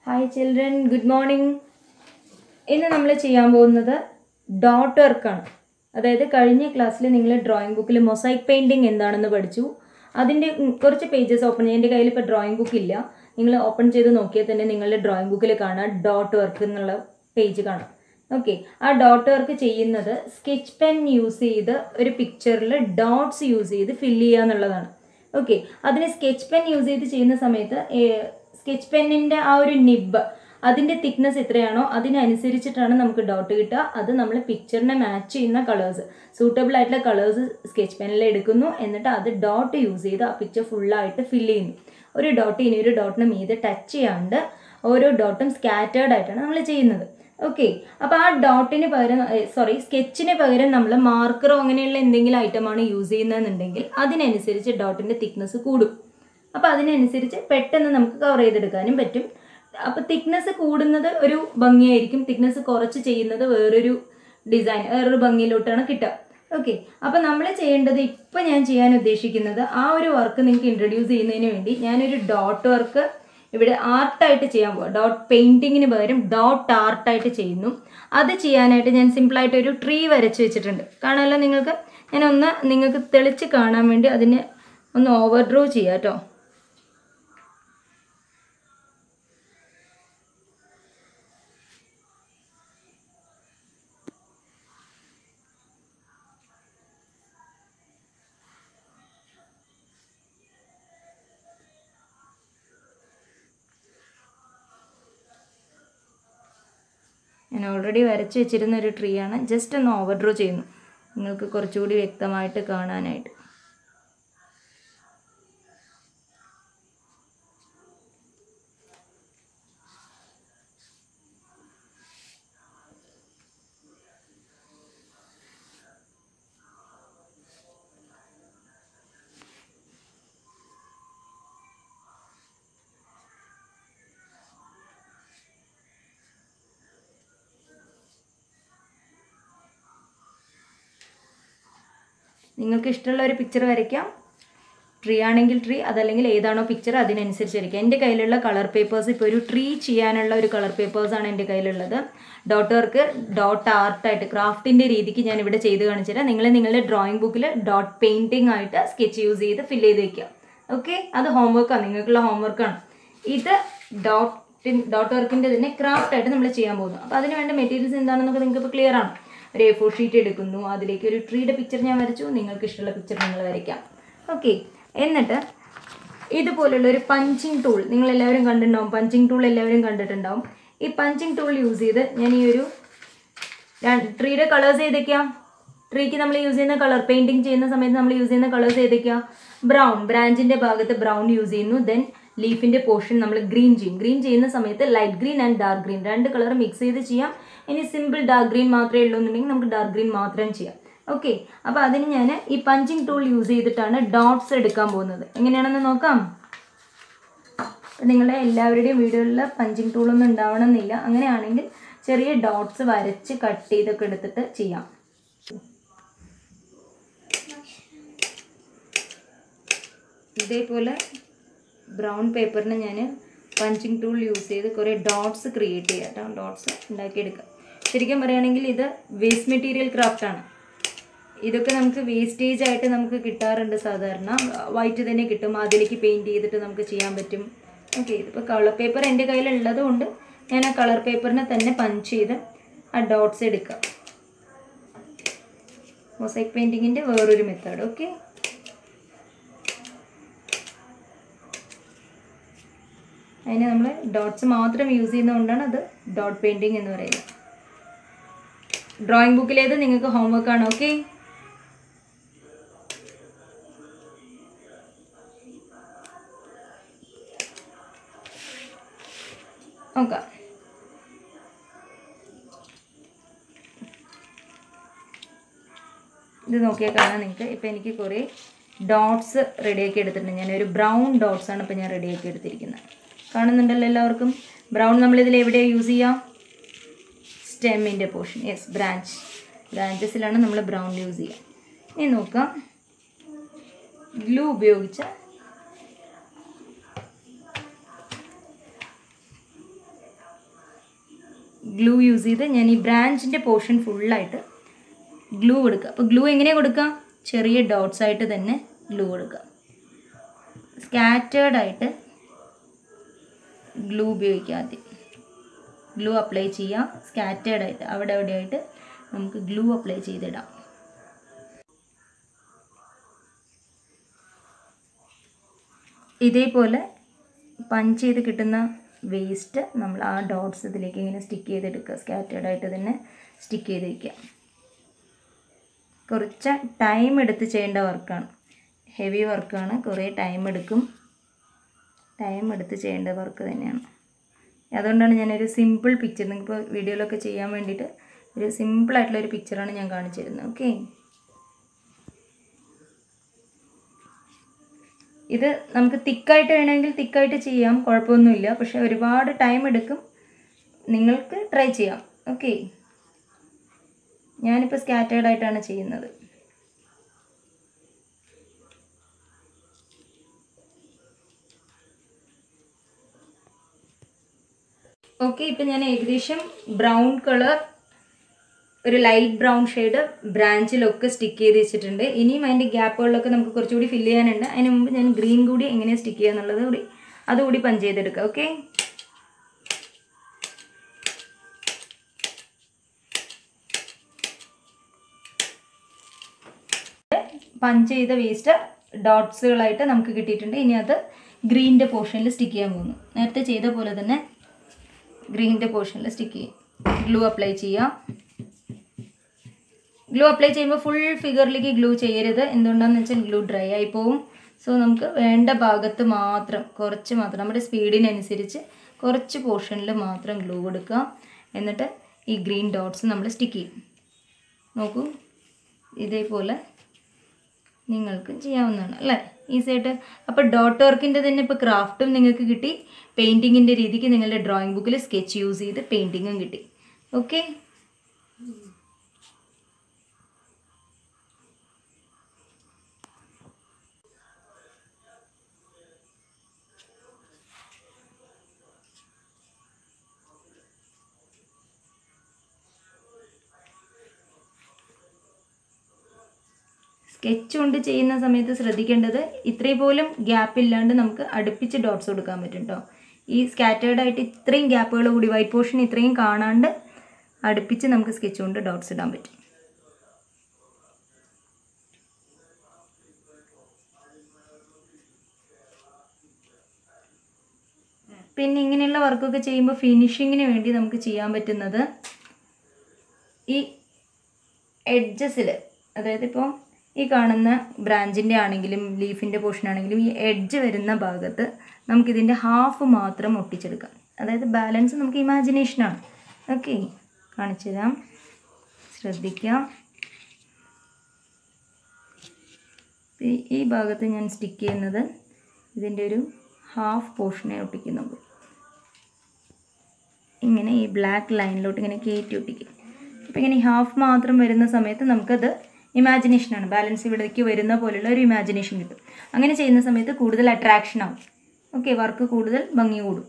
hi children good morning ഇന്ന് നമ്മൾ ചെയ്യാൻ പോകുന്നത് ഡോട്ട് വർക്കാണ് അതായത് കഴിഞ്ഞ ക്ലാസ്സിൽ നിങ്ങൾ ഡ്രോയിങ് ബുക്കിൽ മൊസൈക്ക് പെയിൻറ്റിങ് എന്താണെന്ന് പഠിച്ചു അതിൻ്റെ ഉം, കുറച്ച് പേജസ് ഓപ്പൺ ചെയ്യാം എൻ്റെ കയ്യിൽ ഇപ്പോൾ ഡ്രോയിങ് ബുക്ക് ഇല്ല നിങ്ങൾ ഓപ്പൺ ചെയ്ത് നോക്കിയാൽ തന്നെ നിങ്ങളുടെ ഡ്രോയിങ് ബുക്കിൽ കാണാം ഡോട്ട് വർക്ക് എന്നുള്ള പേജ് കാണാം ഓക്കെ ആ ഡോട്ട് വർക്ക് ചെയ്യുന്നത് സ്കെച്ച് പെൻ യൂസ് ചെയ്ത് ഒരു പിക്ചറിൽ ഡോട്ട്സ് യൂസ് ചെയ്ത് ഫില്ല് ചെയ്യുക എന്നുള്ളതാണ് ഓക്കെ അതിന് സ്കെച്ച് പെൻ യൂസ് ചെയ്ത് ചെയ്യുന്ന സമയത്ത് സ്കെച്ച് പെന്നിൻ്റെ ആ ഒരു നിബ് അതിൻ്റെ തിക്നെസ് എത്രയാണോ അതിനനുസരിച്ചിട്ടാണ് നമുക്ക് ഡോട്ട് കിട്ടുക അത് നമ്മൾ പിക്ചറിനെ മാച്ച് ചെയ്യുന്ന കളേഴ്സ് സൂട്ടബിൾ ആയിട്ടുള്ള കളേഴ്സ് സ്കെച്ച് പെനിൽ എടുക്കുന്നു എന്നിട്ട് അത് ഡോട്ട് യൂസ് ചെയ്ത് ആ പിക്ചർ ഫുള്ളായിട്ട് ഫില്ല് ചെയ്യുന്നു ഒരു ഡോട്ട് ഇനി ഒരു ഡോട്ടിന് മീതെ ടച്ച് ചെയ്യാണ്ട് ഓരോ ഡോട്ടും സ്കാറ്റേർഡ് ആയിട്ടാണ് നമ്മൾ ചെയ്യുന്നത് ഓക്കെ അപ്പോൾ ആ ഡോട്ടിന് പകരം സോറി സ്കെച്ചിന് പകരം നമ്മൾ മാർക്കറോ അങ്ങനെയുള്ള എന്തെങ്കിലും ഐറ്റമാണ് യൂസ് ചെയ്യുന്നതെന്നുണ്ടെങ്കിൽ അതിനനുസരിച്ച് ഡോട്ടിൻ്റെ തിക്നെസ് കൂടും അപ്പോൾ അതിനനുസരിച്ച് പെട്ടെന്ന് നമുക്ക് കവർ ചെയ്തെടുക്കാനും പറ്റും അപ്പോൾ തിക്നെസ് കൂടുന്നത് ഒരു ഭംഗിയായിരിക്കും തിക്നെസ് കുറച്ച് ചെയ്യുന്നത് വേറൊരു ഡിസൈൻ വേറൊരു ഭംഗിയിലോട്ടാണ് കിട്ടുക ഓക്കെ അപ്പോൾ നമ്മൾ ചെയ്യേണ്ടത് ഇപ്പം ഞാൻ ചെയ്യാൻ ഉദ്ദേശിക്കുന്നത് ആ ഒരു വർക്ക് നിങ്ങൾക്ക് ഇൻട്രൊഡ്യൂസ് ചെയ്യുന്നതിന് വേണ്ടി ഞാനൊരു ഡോട്ട് വർക്ക് ഇവിടെ ആർട്ടായിട്ട് ചെയ്യാൻ പോവാം ഡോട്ട് പെയിൻറ്റിങ്ങിന് പകരം ഡോട്ട് ആർട്ടായിട്ട് ചെയ്യുന്നു അത് ചെയ്യാനായിട്ട് ഞാൻ സിമ്പിളായിട്ട് ഒരു ട്രീ വരച്ച് വെച്ചിട്ടുണ്ട് കാണാമല്ലോ നിങ്ങൾക്ക് ഞാൻ ഒന്ന് നിങ്ങൾക്ക് തെളിച്ച് കാണാൻ വേണ്ടി അതിനെ ഒന്ന് ഓവർ ഡ്രോ ചെയ്യാം കേട്ടോ ഞാൻ ഓൾറെഡി വരച്ച് വെച്ചിരുന്ന ഒരു ട്രീ ആണ് ജസ്റ്റ് ഒന്ന് ഓവർ ഡ്രോ ചെയ്യുന്നു നിങ്ങൾക്ക് കുറച്ചുകൂടി വ്യക്തമായിട്ട് കാണാനായിട്ട് നിങ്ങൾക്ക് ഇഷ്ടമുള്ള ഒരു പിക്ചർ വരയ്ക്കാം ട്രീ ആണെങ്കിൽ ട്രീ അതല്ലെങ്കിൽ ഏതാണോ പിക്ചർ അതിനനുസരിച്ച് വരയ്ക്കാം എൻ്റെ കയ്യിലുള്ള കളർ പേപ്പേഴ്സ് ഇപ്പോൾ ഒരു ട്രീ ചെയ്യാനുള്ള ഒരു കളർ പേപ്പേഴ്സാണ് എൻ്റെ കയ്യിലുള്ളത് ഡോട്ട് വർക്ക് ഡോട്ട് ആർട്ടായിട്ട് ക്രാഫ്റ്റിൻ്റെ രീതിക്ക് ഞാൻ ഇവിടെ ചെയ്ത് കാണിച്ചുതരാം നിങ്ങൾ നിങ്ങളുടെ ഡ്രോയിങ് ബുക്കിൽ ഡോട്ട് പെയിൻറ്റിംഗ് ആയിട്ട് സ്കെച്ച് യൂസ് ചെയ്ത് ഫില്ല് ചെയ്ത് വയ്ക്കുക ഓക്കെ അത് ഹോംവർക്കാണ് നിങ്ങൾക്കുള്ള ഹോംവർക്കാണ് ഇത് ഡോട്ടിൻ ഡോട്ട് വർക്കിൻ്റെ തന്നെ ക്രാഫ്റ്റ് ആയിട്ട് നമ്മൾ ചെയ്യാൻ പോകുന്നു അപ്പോൾ അതിന് വേണ്ട മെറ്റീരിയൽസ് എന്താണെന്നൊക്കെ നിങ്ങൾക്ക് ഇപ്പോൾ ക്ലിയർ ആണ് ഒരു എ ഫോർ ഷീറ്റ് എടുക്കുന്നു അതിലേക്ക് ഒരു ട്രീയുടെ പിക്ചർ ഞാൻ വരച്ചു നിങ്ങൾക്ക് ഇഷ്ടമുള്ള പിക്ചർ നിങ്ങൾ വരയ്ക്കാം ഓക്കെ എന്നിട്ട് ഇതുപോലുള്ള ഒരു പഞ്ചിങ് ടൂൾ നിങ്ങൾ എല്ലാവരും കണ്ടിട്ടുണ്ടാവും പഞ്ചിങ് ടൂൾ എല്ലാവരും കണ്ടിട്ടുണ്ടാവും ഈ പഞ്ചിങ് ടൂൾ യൂസ് ചെയ്ത് ഞാൻ ഈ ഒരു ട്രീയുടെ കളേഴ്സ് ഏതൊക്കെയാ ട്രീക്ക് നമ്മൾ യൂസ് ചെയ്യുന്ന കളർ പെയിൻറ്റിങ് ചെയ്യുന്ന സമയത്ത് നമ്മൾ യൂസ് ചെയ്യുന്ന കളേഴ്സ് ഏതൊക്കെയാ ബ്രൗൺ ബ്രാഞ്ചിൻ്റെ ഭാഗത്ത് ബ്രൗൺ യൂസ് ചെയ്യുന്നു ദെൻ ലീഫിൻ്റെ പോർഷൻ നമ്മൾ ഗ്രീൻ ചെയ്യും ഗ്രീൻ ചെയ്യുന്ന സമയത്ത് light green and dark green രണ്ട് കളർ മിക്സ് ചെയ്ത് ചെയ്യാം ഇനി സിമ്പിൾ ഡാർക്ക് ഗ്രീൻ മാത്രമേ ഉള്ളൂ എന്നുണ്ടെങ്കിൽ നമുക്ക് ഡാർക്ക് ഗ്രീൻ മാത്രം ചെയ്യാം ഓക്കെ അപ്പോൾ അതിന് ഞാൻ ഈ പഞ്ചിങ് ടൂൾ യൂസ് ചെയ്തിട്ടാണ് ഡോട്ട്സ് എടുക്കാൻ പോകുന്നത് എങ്ങനെയാണെന്ന് നോക്കാം നിങ്ങളുടെ എല്ലാവരുടെയും വീടുകളിൽ പഞ്ചിങ് ടൂളൊന്നും ഉണ്ടാവണമെന്നില്ല അങ്ങനെയാണെങ്കിൽ ചെറിയ ഡോട്ട്സ് വരച്ച് കട്ട് ചെയ്തൊക്കെ എടുത്തിട്ട് ചെയ്യാം ഇതേപോലെ ബ്രൗൺ പേപ്പറിന് ഞാൻ പഞ്ചിങ് ടൂൾ യൂസ് ചെയ്ത് കുറേ ഡോട്ട്സ് ക്രിയേറ്റ് ചെയ്യാം കേട്ടോ ഡോട്ട്സ് ഉണ്ടാക്കിയെടുക്കാം ശരിക്കും പറയുകയാണെങ്കിൽ ഇത് വേസ്റ്റ് മെറ്റീരിയൽ ക്രാഫ്റ്റാണ് ഇതൊക്കെ നമുക്ക് വേസ്റ്റേജ് ആയിട്ട് നമുക്ക് കിട്ടാറുണ്ട് സാധാരണ വൈറ്റ് തന്നെ കിട്ടും അതിലേക്ക് പെയിൻറ്റ് ചെയ്തിട്ട് നമുക്ക് ചെയ്യാൻ പറ്റും ഓക്കെ ഇതിപ്പോൾ കളർ പേപ്പർ എൻ്റെ കയ്യിലുള്ളത് കൊണ്ട് ഞാൻ ആ കളർ പേപ്പറിനെ തന്നെ പഞ്ച് ചെയ്ത് ആ ഡോട്ട്സ് എടുക്കാം മൊസൈക്ക് പെയിൻറ്റിങ്ങിൻ്റെ വേറൊരു മെത്തേഡ് ഓക്കെ അതിന് നമ്മൾ ഡോട്ട്സ് മാത്രം യൂസ് ചെയ്യുന്നതുകൊണ്ടാണ് അത് ഡോട്ട് പെയിൻറ്റിങ് എന്ന് പറയുന്നത് ഡ്രോയിങ് ബുക്കിലേത് നിങ്ങൾക്ക് ഹോംവർക്ക് ആണ് ഓക്കെ നോക്കാം ഇത് നോക്കിയാൽ കാണാം നിങ്ങൾക്ക് ഇപ്പം എനിക്ക് കുറേ ഡോട്ട്സ് റെഡിയാക്കി എടുത്തിട്ടുണ്ട് ഞാനൊരു ബ്രൗൺ ഡോട്ട്സ് ആണ് ഇപ്പോൾ ഞാൻ റെഡിയാക്കി എടുത്തിരിക്കുന്നത് കാണുന്നുണ്ടല്ലോ എല്ലാവർക്കും ബ്രൗൺ നമ്മളിതിൽ എവിടെയാണ് യൂസ് ചെയ്യുക സ്റ്റെമ്മിൻ്റെ പോർഷൻ യെസ് ബ്രാഞ്ച് ബ്രാഞ്ചസിലാണ് നമ്മൾ ബ്രൗൺ യൂസ് ചെയ്യുക ഇനി നോക്കാം ഗ്ലൂ ഉപയോഗിച്ച് ഗ്ലൂ യൂസ് ചെയ്ത് ഞാൻ ഈ ബ്രാഞ്ചിൻ്റെ പോർഷൻ ഫുള്ളായിട്ട് ഗ്ലൂ കൊടുക്കുക അപ്പോൾ ഗ്ലൂ എങ്ങനെയാണ് കൊടുക്കുക ചെറിയ ഡോട്ട്സ് ആയിട്ട് തന്നെ ഗ്ലൂ കൊടുക്കുക സ്കാറ്റേർഡ് ആയിട്ട് ഗ്ലൂ ഉപയോഗിക്കുക ആദ്യം ഗ്ലൂ അപ്ലൈ ചെയ്യുക സ്കാറ്റേർഡ് ആയിട്ട് അവിടെ എവിടെയായിട്ട് നമുക്ക് ഗ്ലൂ അപ്ലൈ ചെയ്തിടാം ഇതേപോലെ പഞ്ച് ചെയ്ത് കിട്ടുന്ന വേസ്റ്റ് നമ്മൾ ആ ഡോട്ട്സ് ഇതിലേക്ക് ഇങ്ങനെ സ്റ്റിക്ക് ചെയ്തെടുക്കുക സ്കാറ്റേർഡ് ആയിട്ട് തന്നെ സ്റ്റിക്ക് ചെയ്ത് വയ്ക്കുക കുറച്ച് ടൈം എടുത്ത് ചെയ്യേണ്ട വർക്കാണ് ഹെവി വർക്കാണ് കുറേ ടൈം എടുക്കും ടൈം എടുത്ത് ചെയ്യേണ്ട വർക്ക് തന്നെയാണ് അതുകൊണ്ടാണ് ഞാനൊരു സിമ്പിൾ പിക്ചർ നിങ്ങൾക്കിപ്പോൾ വീഡിയോയിലൊക്കെ ചെയ്യാൻ വേണ്ടിയിട്ട് ഒരു സിമ്പിളായിട്ടുള്ള ഒരു പിക്ചറാണ് ഞാൻ കാണിച്ചു തരുന്നത് ഓക്കെ ഇത് നമുക്ക് തിക്കായിട്ട് വേണമെങ്കിൽ തിക്കായിട്ട് ചെയ്യാം കുഴപ്പമൊന്നുമില്ല പക്ഷെ ഒരുപാട് ടൈം എടുക്കും നിങ്ങൾക്ക് ട്രൈ ചെയ്യാം ഓക്കെ ഞാനിപ്പോൾ സ്കാറ്റേർഡ് ആയിട്ടാണ് ചെയ്യുന്നത് ഓക്കെ ഇപ്പം ഞാൻ ഏകദേശം ബ്രൗൺ കളർ ഒരു ലൈറ്റ് ബ്രൗൺ ഷെയ്ഡ് ബ്രാഞ്ചിലൊക്കെ സ്റ്റിക്ക് ചെയ്ത് വെച്ചിട്ടുണ്ട് ഇനിയും അതിൻ്റെ ഗ്യാപ്പുകളിലൊക്കെ നമുക്ക് കുറച്ചുകൂടി ഫില്ല് ചെയ്യാനുണ്ട് അതിന് മുമ്പ് ഞാൻ ഗ്രീൻ കൂടി എങ്ങനെയാണ് സ്റ്റിക്ക് ചെയ്യുക എന്നുള്ളത് കൂടി അതുകൂടി പഞ്ച് ചെയ്തെടുക്കുക ഓക്കെ പഞ്ച് ചെയ്ത വേസ്റ്റ് ഡോട്ട്സുകളായിട്ട് നമുക്ക് കിട്ടിയിട്ടുണ്ട് ഇനി അത് ഗ്രീനിൻ്റെ പോർഷനിൽ സ്റ്റിക്ക് ചെയ്യാൻ പോകുന്നു നേരത്തെ ചെയ്ത പോലെ തന്നെ ഗ്രീനിൻ്റെ പോർഷനിൽ സ്റ്റിക്ക് ചെയ്യും ഗ്ലൂ അപ്ലൈ ചെയ്യാം ഗ്ലൂ അപ്ലൈ ചെയ്യുമ്പോൾ ഫുൾ ഫിഗറിലേക്ക് ഗ്ലൂ ചെയ്യരുത് എന്തുകൊണ്ടാണെന്ന് വെച്ചാൽ ഗ്ലൂ ഡ്രൈ ആയി പോവും സോ നമുക്ക് വേണ്ട ഭാഗത്ത് മാത്രം കുറച്ച് മാത്രം നമ്മുടെ സ്പീഡിനനുസരിച്ച് കുറച്ച് പോർഷനിൽ മാത്രം ഗ്ലൂ കൊടുക്കുക എന്നിട്ട് ഈ ഗ്രീൻ ഡോട്ട്സ് നമ്മൾ സ്റ്റിക്ക് ചെയ്യും നോക്കൂ ഇതേപോലെ നിങ്ങൾക്കും ചെയ്യാവുന്നതാണ് അല്ലേ ഈസി ആയിട്ട് അപ്പോൾ ഡോട്ട് വർക്കിൻ്റെ തന്നെ ഇപ്പോൾ ക്രാഫ്റ്റും നിങ്ങൾക്ക് കിട്ടി പെയിൻറ്റിങ്ങിൻ്റെ രീതിക്ക് നിങ്ങളുടെ ഡ്രോയിങ് ബുക്കിൽ സ്കെച്ച് യൂസ് ചെയ്ത് പെയിൻറ്റിങ്ങും കിട്ടി ഓക്കെ സ്കെച്ച് കൊണ്ട് ചെയ്യുന്ന സമയത്ത് ശ്രദ്ധിക്കേണ്ടത് ഇത്രയും പോലും ഗ്യാപ്പ് ഇല്ലാണ്ട് നമുക്ക് അടുപ്പിച്ച് ഡോട്ട്സ് കൊടുക്കാൻ പറ്റും കേട്ടോ ഈ സ്കാറ്റേർഡ് ആയിട്ട് ഇത്രയും ഗ്യാപ്പുകൾ കൂടി വൈറ്റ് പോർഷൻ ഇത്രയും കാണാണ്ട് അടുപ്പിച്ച് നമുക്ക് സ്കെച്ച് കൊണ്ട് ഡോട്ട്സ് ഇടാൻ പറ്റും പിന്നെ ഇങ്ങനെയുള്ള വർക്കൊക്കെ ചെയ്യുമ്പോൾ ഫിനിഷിങ്ങിന് വേണ്ടി നമുക്ക് ചെയ്യാൻ പറ്റുന്നത് ഈ എഡ്ജസിൽ അതായത് ഇപ്പോൾ ഈ കാണുന്ന ബ്രാഞ്ചിൻ്റെ ആണെങ്കിലും ലീഫിൻ്റെ പോർഷൻ ആണെങ്കിലും ഈ എഡ്ജ് വരുന്ന ഭാഗത്ത് നമുക്കിതിൻ്റെ ഹാഫ് മാത്രം ഒട്ടിച്ചെടുക്കാം അതായത് ബാലൻസ് നമുക്ക് ഇമാജിനേഷനാണ് ഓക്കെ കാണിച്ചു തരാം ശ്രദ്ധിക്കാം ഈ- ഈ ഭാഗത്ത് ഞാൻ സ്റ്റിക്ക് ചെയ്യുന്നത് ഇതിൻ്റെ ഒരു ഹാഫ് പോർഷനെ ഒട്ടിക്കുന്നുള്ളൂ ഇങ്ങനെ ഈ ബ്ലാക്ക് ലൈനിലോട്ട് ഇങ്ങനെ കയറ്റി ഒട്ടിക്കും അപ്പോൾ ഇങ്ങനെ ഈ ഹാഫ് മാത്രം വരുന്ന സമയത്ത് നമുക്കത് ഇമാജിനേഷനാണ് ബാലൻസ് ഇവിടേക്ക് വരുന്ന പോലെയുള്ള ഒരു ഇമാജിനേഷൻ കിട്ടും അങ്ങനെ ചെയ്യുന്ന സമയത്ത് കൂടുതൽ അട്രാക്ഷൻ ആവും ഓക്കെ വർക്ക് കൂടുതൽ ഭംഗി കൂടും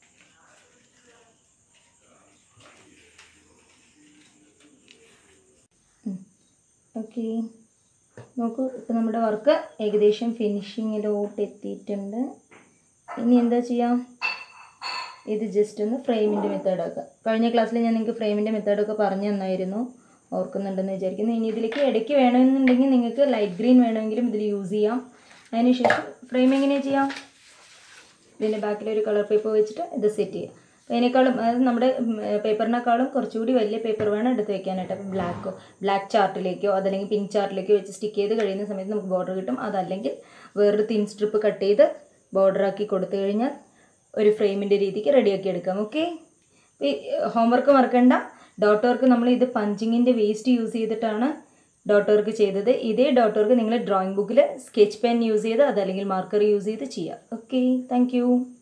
ഓക്കെ നോക്കൂ ഇപ്പോൾ നമ്മുടെ വർക്ക് ഏകദേശം ഫിനിഷിങ്ങിലോട്ട് എത്തിയിട്ടുണ്ട് ഇനി എന്താ ചെയ്യാം ഇത് ജസ്റ്റ് ഒന്ന് ഫ്രെയിമിൻ്റെ മെത്തേഡ് ആക്കുക കഴിഞ്ഞ ക്ലാസ്സിൽ ഞാൻ നിങ്ങൾക്ക് ഫ്രെയിമിൻ്റെ മെത്തേഡൊക്കെ പറഞ്ഞു തന്നായിരുന്നു ഓർക്കുന്നുണ്ടെന്ന് വിചാരിക്കുന്നു ഇനി ഇതിലേക്ക് ഇടയ്ക്ക് വേണമെന്നുണ്ടെങ്കിൽ നിങ്ങൾക്ക് ലൈറ്റ് ഗ്രീൻ വേണമെങ്കിലും ഇതിൽ യൂസ് ചെയ്യാം അതിനുശേഷം ഫ്രെയിം എങ്ങനെയാണ് ചെയ്യാം ഇതിൻ്റെ ബാക്കിൽ ഒരു കളർ പേപ്പർ വെച്ചിട്ട് ഇത് സെറ്റ് ചെയ്യുക അപ്പോൾ അതിനേക്കാളും അതായത് നമ്മുടെ പേപ്പറിനേക്കാളും കുറച്ചുകൂടി വലിയ പേപ്പർ വേണം എടുത്ത് വെക്കാനായിട്ട് അപ്പോൾ ബ്ലാക്കോ ബ്ലാക്ക് ചാർട്ടിലേക്കോ അതല്ലെങ്കിൽ പിങ്ക് ചാർട്ടിലേക്കോ വെച്ച് സ്റ്റിക്ക് ചെയ്ത് കഴിയുന്ന സമയത്ത് നമുക്ക് ബോർഡർ കിട്ടും അതല്ലെങ്കിൽ വേറൊരു തിൻ സ്ട്രിപ്പ് കട്ട് ചെയ്ത് border ആക്കി കൊടുത്തു കഴിഞ്ഞാൽ ഒരു ഫ്രെയിമിൻ്റെ രീതിക്ക് റെഡിയാക്കി എടുക്കാം ഓക്കെ ഈ ഹോംവർക്ക് മറക്കണ്ട ഡോട്ട് വർക്ക് നമ്മൾ ഇത് പഞ്ചിങ്ങിൻ്റെ വേസ്റ്റ് യൂസ് ചെയ്തിട്ടാണ് ഡോട്ട് വർക്ക് ചെയ്തത് ഇതേ ഡോട്ട് വർക്ക് നിങ്ങൾ ഡ്രോയിങ് ബുക്കിൽ സ്കെച്ച് പെൻ യൂസ് ചെയ്ത് അതല്ലെങ്കിൽ മാർക്കർ യൂസ് ചെയ്ത് ചെയ്യുക ഓക്കെ താങ്ക്